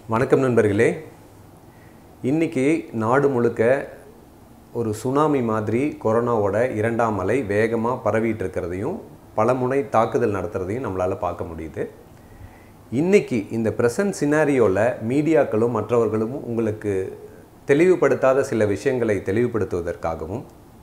வணக்கம் நண்பர்களே இன்னைக்கு நாடு முழுக்க ஒரு சுனாமி மாதிரி கொரோனாவோட இரண்டாம் அலை வேகமாக பரவிட்டு இருக்கிறதையும் பல முனை தாக்குதல் நடத்துறதையும் நம்மளால் பார்க்க முடியுது இன்னைக்கு இந்த ப்ரெசன்ட் சினாரியோவில் மீடியாக்களும் மற்றவர்களும் உங்களுக்கு தெளிவுபடுத்தாத சில விஷயங்களை தெளிவுபடுத்துவதற்காகவும்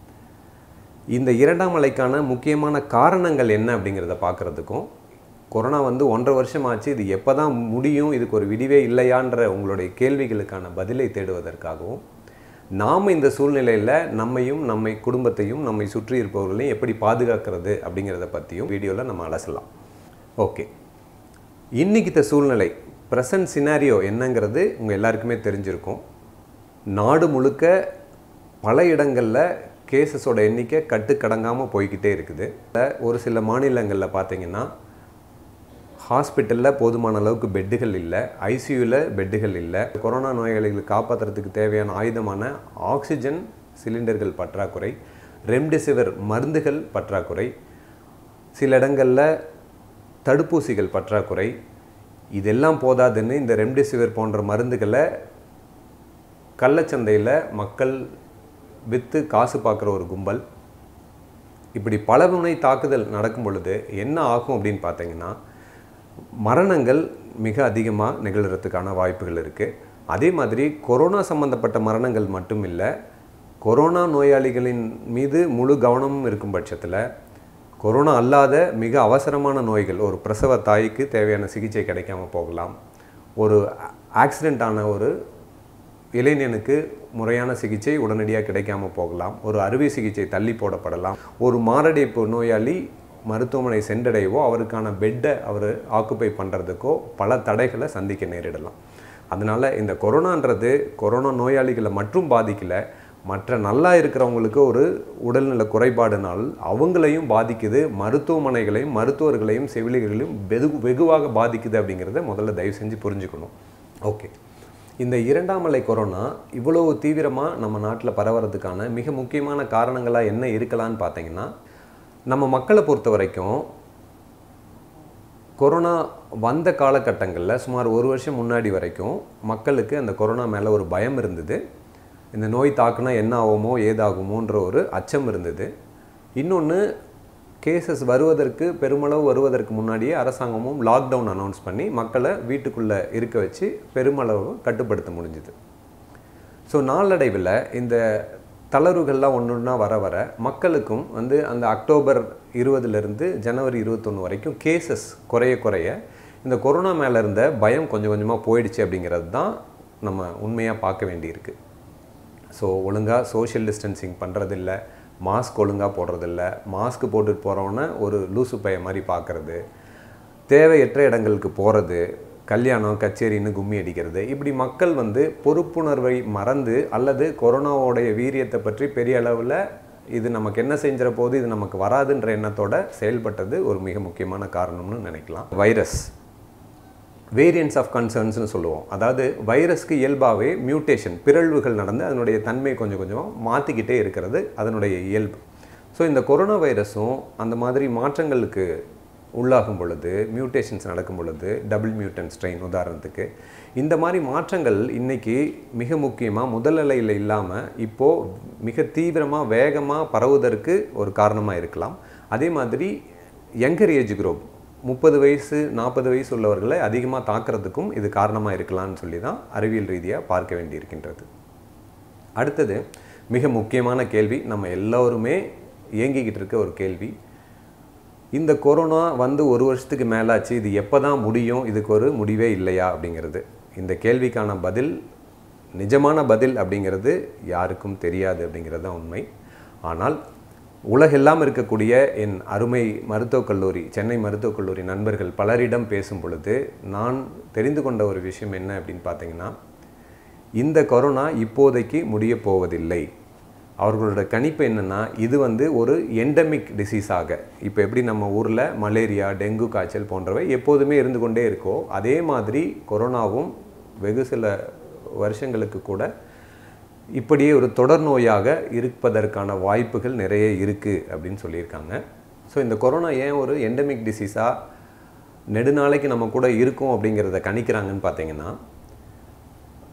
இந்த இரண்டாம் அலைக்கான முக்கியமான காரணங்கள் என்ன அப்படிங்கிறத பார்க்குறதுக்கும் கொரோனா வந்து ஒன்றரை வருஷம் ஆச்சு இது எப்போ தான் முடியும் இதுக்கு ஒரு விடிவே இல்லையான்ற உங்களுடைய கேள்விகளுக்கான பதிலை தேடுவதற்காகவும் நாம் இந்த சூழ்நிலையில் நம்மையும் நம்மை குடும்பத்தையும் நம்மை சுற்றி இருப்பவர்களையும் எப்படி பாதுகாக்கிறது அப்படிங்கிறத பற்றியும் வீடியோவில் நம்ம அலசலாம் ஓகே இன்னைக்கித்த சூழ்நிலை ப்ரெசன்ட் சினாரியோ என்னங்கிறது உங்கள் எல்லாருக்குமே தெரிஞ்சிருக்கும் நாடு முழுக்க பல இடங்களில் கேசஸோட எண்ணிக்கை கட்டுக்கடங்காமல் போய்கிட்டே இருக்குது ஒரு சில மாநிலங்களில் பார்த்தீங்கன்னா ஹாஸ்பிட்டலில் போதுமான அளவுக்கு பெட்டுகள் இல்லை ஐசியூவில் பெட்டுகள் இல்லை கொரோனா நோயாளிகளை காப்பாற்றுறதுக்கு தேவையான ஆயுதமான ஆக்சிஜன் சிலிண்டர்கள் பற்றாக்குறை ரெம்டெசிவிர் மருந்துகள் பற்றாக்குறை சில இடங்களில் தடுப்பூசிகள் பற்றாக்குறை இதெல்லாம் போதாதுன்னு இந்த ரெம்டெசிவிர் போன்ற மருந்துகளை கள்ளச்சந்தையில் மக்கள் விற்று காசு பார்க்குற ஒரு கும்பல் இப்படி பல முனை தாக்குதல் நடக்கும் பொழுது என்ன ஆகும் அப்படின்னு பார்த்தீங்கன்னா மரணங்கள் மிக அதிகமாக நிகழ்கிறதுக்கான வாய்ப்புகள் இருக்குது அதே மாதிரி கொரோனா சம்மந்தப்பட்ட மரணங்கள் மட்டும் இல்லை கொரோனா நோயாளிகளின் மீது முழு கவனமும் இருக்கும் பட்சத்தில் கொரோனா அல்லாத மிக அவசரமான நோய்கள் ஒரு பிரசவ தாய்க்கு தேவையான சிகிச்சை கிடைக்காம போகலாம் ஒரு ஆக்சிடெண்ட் ஆன ஒரு இளைஞனுக்கு முறையான சிகிச்சை உடனடியாக கிடைக்காம போகலாம் ஒரு அறுவை சிகிச்சை தள்ளி போடப்படலாம் ஒரு மாரடைப்பு நோயாளி மருத்துவமனை சென்றடையவோ அவருக்கான பெட்டை அவர் ஆக்குப்பை பண்ணுறதுக்கோ பல தடைகளை சந்திக்க நேரிடலாம் அதனால் இந்த கொரோனான்றது கொரோனா நோயாளிகளை மட்டும் பாதிக்கலை மற்ற நல்லா இருக்கிறவங்களுக்கு ஒரு உடல்நல குறைபாடுனால் அவங்களையும் பாதிக்குது மருத்துவமனைகளையும் மருத்துவர்களையும் செவிலிகளையும் வெகு வெகுவாக பாதிக்குது அப்படிங்கிறத முதல்ல தயவு செஞ்சு புரிஞ்சுக்கணும் ஓகே இந்த இரண்டாம் அலை கொரோனா இவ்வளவு தீவிரமாக நம்ம நாட்டில் பரவறதுக்கான மிக முக்கியமான காரணங்களாக என்ன இருக்கலான்னு பார்த்தீங்கன்னா நம்ம மக்களை பொறுத்த வரைக்கும் கொரோனா வந்த காலகட்டங்களில் சுமார் ஒரு வருஷம் முன்னாடி வரைக்கும் மக்களுக்கு அந்த கொரோனா மேலே ஒரு பயம் இருந்தது இந்த நோய் தாக்குனா என்ன ஆகுமோ ஏதாகுமோன்ற ஒரு அச்சம் இருந்தது இன்னொன்று கேசஸ் வருவதற்கு பெருமளவு வருவதற்கு முன்னாடியே அரசாங்கமும் லாக்டவுன் அனௌன்ஸ் பண்ணி மக்களை வீட்டுக்குள்ளே இருக்க வச்சு பெருமளவு கட்டுப்படுத்த முடிஞ்சுது ஸோ நாளடைவில் இந்த தளர்வுகள்லாம் ஒன்று ஒன்றா வர வர மக்களுக்கும் வந்து அந்த அக்டோபர் இருபதுலேருந்து ஜனவரி இருபத்தொன்று வரைக்கும் கேசஸ் குறைய குறைய இந்த கொரோனா மேலே இருந்த பயம் கொஞ்சம் கொஞ்சமாக போயிடுச்சு அப்படிங்கிறது தான் நம்ம உண்மையாக பார்க்க வேண்டியிருக்கு ஸோ ஒழுங்காக சோஷியல் டிஸ்டன்சிங் பண்ணுறதில்ல மாஸ்க் ஒழுங்காக போடுறதில்ல மாஸ்க் போட்டுட்டு போகிறவன ஒரு லூசு பைய மாதிரி பார்க்குறது தேவையற்ற இடங்களுக்கு போகிறது கல்யாணம் கச்சேரின்னு கும்மி அடிக்கிறது இப்படி மக்கள் வந்து பொறுப்புணர்வை மறந்து அல்லது கொரோனாவோடைய வீரியத்தை பற்றி பெரிய அளவில் இது நமக்கு என்ன செஞ்சிட போது இது நமக்கு வராதுன்ற எண்ணத்தோட செயல்பட்டது ஒரு மிக முக்கியமான காரணம்னு நினைக்கலாம் வைரஸ் வேரியன்ஸ் ஆஃப் கன்சர்ன்ஸ்னு சொல்லுவோம் அதாவது வைரஸ்க்கு இயல்பாகவே மியூட்டேஷன் பிறழ்வுகள் நடந்து அதனுடைய தன்மை கொஞ்சம் கொஞ்சம் மாற்றிக்கிட்டே இருக்கிறது அதனுடைய இயல்பு ஸோ இந்த கொரோனா வைரஸும் அந்த மாதிரி மாற்றங்களுக்கு உள்ளாகும் பொழுது மியூட்டேஷன்ஸ் நடக்கும் பொழுது டபுள் மியூட்டன் ஸ்ட்ரெயின் உதாரணத்துக்கு இந்த மாதிரி மாற்றங்கள் இன்றைக்கி மிக முக்கியமாக முதல் நிலையில் இல்லாமல் இப்போது மிக தீவிரமாக வேகமாக பரவுவதற்கு ஒரு காரணமாக இருக்கலாம் அதே மாதிரி யங்கர் ஏஜ் குரூப் முப்பது வயசு நாற்பது வயசு உள்ளவர்களை அதிகமாக தாக்குறதுக்கும் இது காரணமாக இருக்கலாம்னு சொல்லி தான் அறிவியல் ரீதியாக பார்க்க வேண்டியிருக்கின்றது அடுத்தது மிக முக்கியமான கேள்வி நம்ம எல்லோருமே இயங்கிக்கிட்டு இருக்க ஒரு கேள்வி இந்த கொரோனா வந்து ஒரு வருஷத்துக்கு மேலாச்சு இது எப்போ தான் முடியும் இதுக்கு ஒரு முடிவே இல்லையா அப்படிங்கிறது இந்த கேள்விக்கான பதில் நிஜமான பதில் அப்படிங்கிறது யாருக்கும் தெரியாது அப்படிங்கிறது தான் உண்மை ஆனால் உலகெல்லாம் இருக்கக்கூடிய என் அருமை மருத்துவக் கல்லூரி சென்னை மருத்துவக் கல்லூரி நண்பர்கள் பலரிடம் பேசும் பொழுது நான் தெரிந்து கொண்ட ஒரு விஷயம் என்ன அப்படின்னு பார்த்தீங்கன்னா இந்த கொரோனா இப்போதைக்கு முடிய போவதில்லை அவர்களோட கணிப்பு என்னென்னா இது வந்து ஒரு எண்டமிக் டிசீஸாக இப்போ எப்படி நம்ம ஊரில் மலேரியா டெங்கு காய்ச்சல் போன்றவை எப்போதுமே இருந்து கொண்டே இருக்கோ அதே மாதிரி கொரோனாவும் வெகு சில வருஷங்களுக்கு கூட இப்படியே ஒரு தொடர் நோயாக இருப்பதற்கான வாய்ப்புகள் நிறைய இருக்குது அப்படின்னு சொல்லியிருக்காங்க ஸோ இந்த கொரோனா ஏன் ஒரு எண்டமிக் டிசீஸாக நெடுநாளைக்கு நம்ம கூட இருக்கும் அப்படிங்கிறத கணிக்கிறாங்கன்னு பார்த்தீங்கன்னா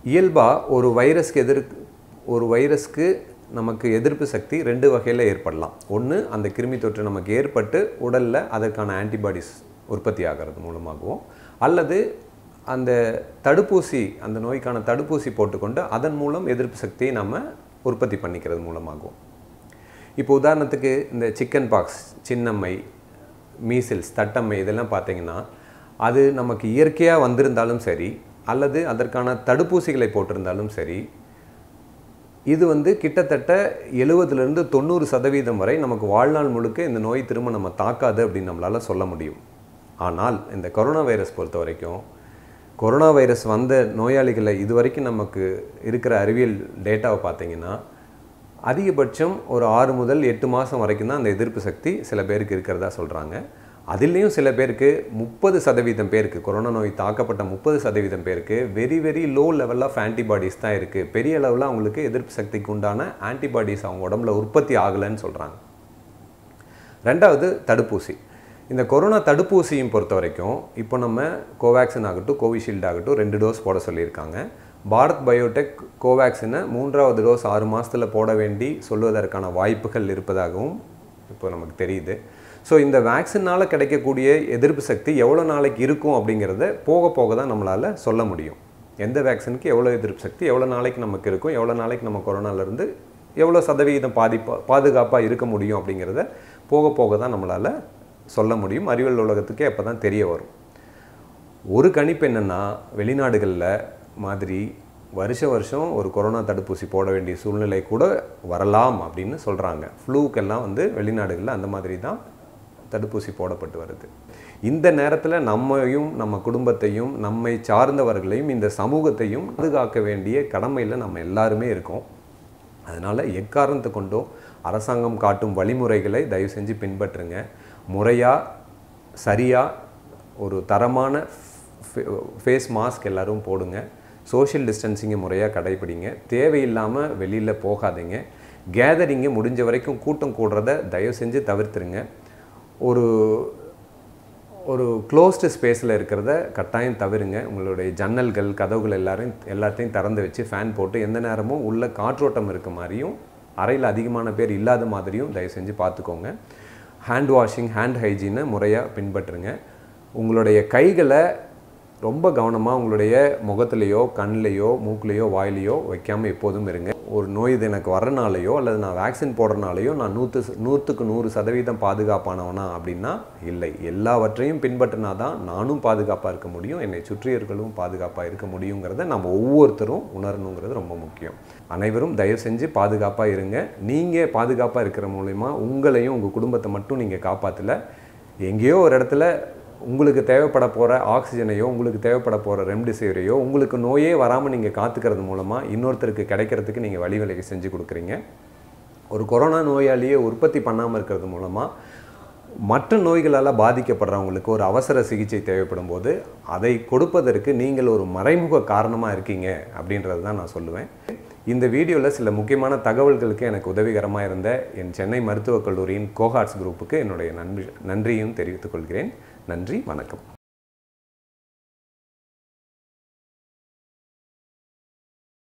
இயல்பாக ஒரு வைரஸ்க்கு எதிர் ஒரு வைரஸ்க்கு நமக்கு எதிர்ப்பு சக்தி ரெண்டு வகையில் ஏற்படலாம் ஒன்று அந்த கிருமி தொற்று நமக்கு ஏற்பட்டு உடலில் அதற்கான ஆன்டிபாடிஸ் உற்பத்தி ஆகிறது மூலமாகவும் அல்லது அந்த தடுப்பூசி அந்த நோய்க்கான தடுப்பூசி போட்டுக்கொண்டு அதன் மூலம் எதிர்ப்பு சக்தியை நம்ம உற்பத்தி பண்ணிக்கிறது மூலமாகும் இப்போ உதாரணத்துக்கு இந்த சிக்கன் பாக்ஸ் சின்னம்மை மீசில்ஸ் தட்டம்மை இதெல்லாம் பார்த்தீங்கன்னா அது நமக்கு இயற்கையாக வந்திருந்தாலும் சரி அல்லது அதற்கான தடுப்பூசிகளை போட்டிருந்தாலும் சரி இது வந்து கிட்டத்தட்ட எழுபதுலேருந்து தொண்ணூறு சதவீதம் வரை நமக்கு வாழ்நாள் முழுக்க இந்த நோய் திரும்ப நம்ம தாக்காது அப்படின்னு நம்மளால் சொல்ல முடியும் ஆனால் இந்த கொரோனா வைரஸ் பொறுத்த வரைக்கும் கொரோனா வைரஸ் வந்த நோயாளிகளை இது வரைக்கும் நமக்கு இருக்கிற அறிவியல் டேட்டாவை பார்த்தீங்கன்னா அதிகபட்சம் ஒரு ஆறு முதல் எட்டு மாதம் வரைக்கும் தான் அந்த எதிர்ப்பு சக்தி சில பேருக்கு இருக்கிறதா சொல்கிறாங்க அதுலேயும் சில பேருக்கு முப்பது சதவீதம் பேருக்கு கொரோனா நோய் தாக்கப்பட்ட முப்பது சதவீதம் பேருக்கு very very low level of antibodies தான் இருக்குது பெரிய அளவில் அவங்களுக்கு எதிர்ப்பு சக்திக்கு உண்டான ஆன்டிபாடிஸ் அவங்க உடம்புல உற்பத்தி ஆகலைன்னு சொல்கிறாங்க ரெண்டாவது தடுப்பூசி இந்த கொரோனா தடுப்பூசியும் பொறுத்த வரைக்கும் இப்போ நம்ம கோவேக்சின் ஆகட்டும் கோவிஷீல்டு ஆகட்டும் ரெண்டு டோஸ் போட சொல்லியிருக்காங்க பாரத் பயோடெக் கோவேக்சினை மூன்றாவது டோஸ் ஆறு மாதத்தில் போட வேண்டி சொல்வதற்கான வாய்ப்புகள் இருப்பதாகவும் இப்போ நமக்கு தெரியுது ஸோ இந்த வேக்சினால் கிடைக்கக்கூடிய எதிர்ப்பு சக்தி எவ்வளோ நாளைக்கு இருக்கும் அப்படிங்கிறத போக போக தான் நம்மளால் சொல்ல முடியும் எந்த வேக்சினுக்கு எவ்வளோ எதிர்ப்பு சக்தி எவ்வளோ நாளைக்கு நமக்கு இருக்கும் எவ்வளோ நாளைக்கு நம்ம கொரோனாலேருந்து எவ்வளோ சதவிகிதம் பாதிப்பா பாதுகாப்பாக இருக்க முடியும் அப்படிங்கிறத போக போக தான் நம்மளால் சொல்ல முடியும் அறிவியல் உலகத்துக்கே அப்போ தான் தெரிய வரும் ஒரு கணிப்பு என்னென்னா வெளிநாடுகளில் மாதிரி வருஷ வருஷம் ஒரு கொரோனா தடுப்பூசி போட வேண்டிய சூழ்நிலை கூட வரலாம் அப்படின்னு சொல்கிறாங்க ஃப்ளூக்கெல்லாம் வந்து வெளிநாடுகளில் அந்த மாதிரி தான் தடுப்பூசி போடப்பட்டு வருது இந்த நேரத்தில் நம்மையும் நம்ம குடும்பத்தையும் நம்மை சார்ந்தவர்களையும் இந்த சமூகத்தையும் பாதுகாக்க வேண்டிய கடமையில் நம்ம எல்லாருமே இருக்கோம் அதனால் எக்காரணத்தை கொண்டோ அரசாங்கம் காட்டும் வழிமுறைகளை தயவு செஞ்சு பின்பற்றுங்க முறையாக சரியாக ஒரு தரமான ஃபேஸ் மாஸ்க் எல்லோரும் போடுங்க சோஷியல் டிஸ்டன்சிங்கை முறையாக கடைப்பிடிங்க தேவையில்லாமல் வெளியில் போகாதீங்க கேதரிங்கை முடிஞ்ச வரைக்கும் கூட்டம் கூடுறத தயவு செஞ்சு தவிர்த்துருங்க ஒரு ஒரு க்ளோஸ்டு ஸ்பேஸில் இருக்கிறத கட்டாயம் தவிருங்க உங்களுடைய ஜன்னல்கள் கதவுகள் எல்லாரையும் எல்லாத்தையும் திறந்து வச்சு ஃபேன் போட்டு எந்த நேரமும் உள்ள காற்றோட்டம் இருக்க மாதிரியும் அறையில் அதிகமான பேர் இல்லாத மாதிரியும் தயவு செஞ்சு பார்த்துக்கோங்க ஹேண்ட் வாஷிங் ஹேண்ட் ஹைஜீனை முறையாக பின்பற்றுங்க உங்களுடைய கைகளை ரொம்ப கவனமாக உங்களுடைய முகத்துலேயோ கண்ணிலையோ மூக்குலேயோ வாயிலையோ வைக்காமல் எப்போதும் இருங்க ஒரு நோய் இது எனக்கு வரனாலேயோ அல்லது நான் வேக்சின் போடுறனாலேயோ நான் நூற்று நூற்றுக்கு நூறு சதவீதம் பாதுகாப்பானவனா அப்படின்னா இல்லை எல்லாவற்றையும் பின்பற்றினா தான் நானும் பாதுகாப்பாக இருக்க முடியும் என்னை சுற்றியர்களும் பாதுகாப்பாக இருக்க முடியுங்கிறத நம்ம ஒவ்வொருத்தரும் உணரணுங்கிறது ரொம்ப முக்கியம் அனைவரும் தயவு செஞ்சு பாதுகாப்பாக இருங்க நீங்கள் பாதுகாப்பாக இருக்கிற மூலிமா உங்களையும் உங்கள் குடும்பத்தை மட்டும் நீங்கள் காப்பாற்றல எங்கேயோ ஒரு இடத்துல உங்களுக்கு தேவைப்பட போகிற ஆக்சிஜனையோ உங்களுக்கு தேவைப்பட போகிற ரெம்டெசிவிரையோ உங்களுக்கு நோயே வராமல் நீங்கள் காத்துக்கிறது மூலமாக இன்னொருத்தருக்கு கிடைக்கிறதுக்கு நீங்கள் வழிவகை செஞ்சு கொடுக்குறீங்க ஒரு கொரோனா நோயாளியை உற்பத்தி பண்ணாமல் இருக்கிறது மூலமாக மற்ற நோய்களால் பாதிக்கப்படுறவங்களுக்கு ஒரு அவசர சிகிச்சை தேவைப்படும் போது அதை கொடுப்பதற்கு நீங்கள் ஒரு மறைமுக காரணமாக இருக்கீங்க அப்படின்றது தான் நான் சொல்லுவேன் இந்த வீடியோவில் சில முக்கியமான தகவல்களுக்கு எனக்கு உதவிகரமாக இருந்த என் சென்னை மருத்துவக் கல்லூரியின் கோஹார்ட்ஸ் குரூப்புக்கு என்னுடைய நன்றி நன்றியும் தெரிவித்துக் கொள்கிறேன் நன்றி வணக்கம்